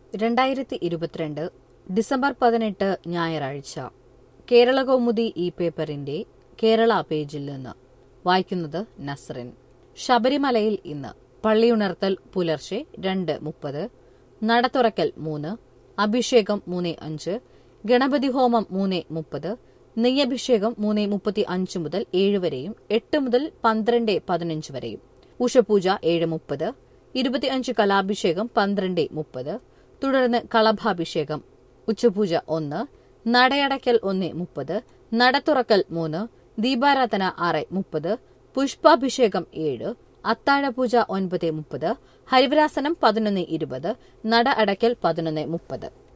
രണ്ടായിരത്തി ഇരുപത്തിരണ്ട് ഡിസംബർ പതിനെട്ട് ഞായറാഴ്ച കേരള കൗമുദി ഈ പേപ്പറിന്റെ കേരള പേജിൽ നിന്ന് വായിക്കുന്നത് നസ്റിൻ ശബരിമലയിൽ ഇന്ന് പള്ളിയുണർത്തൽ പുലർച്ചെ രണ്ട് മുപ്പത് നടത്തുറക്കൽ മൂന്ന് അഭിഷേകം മൂന്ന് അഞ്ച് ഗണപതി ഹോമം മൂന്ന് മുപ്പത് നെയ്യഭിഷേകം മൂന്ന് മുപ്പത്തി അഞ്ച് മുതൽ ഏഴ് വരെയും എട്ട് മുതൽ പന്ത്രണ്ട് പതിനഞ്ച് വരെയും ഉഷപൂജ ഏഴ് മുപ്പത് ഇരുപത്തിയഞ്ച് കലാഭിഷേകം പന്ത്രണ്ട് മുപ്പത് തുടർന്ന് കളഭാഭിഷേകം ഉച്ചപൂജ ഒന്ന് നടയടയ്ക്കൽ ഒന്ന് മുപ്പത് നടത്തുറക്കൽ മൂന്ന് ദീപാരാധന ആറ് മുപ്പത് പുഷ്പാഭിഷേകം ഏഴ് അത്താഴപൂജ ഒൻപത് മുപ്പത് ഹരിവരാസനം പതിനൊന്ന് ഇരുപത് നട അടയ്ക്കൽ പതിനൊന്ന് മുപ്പത്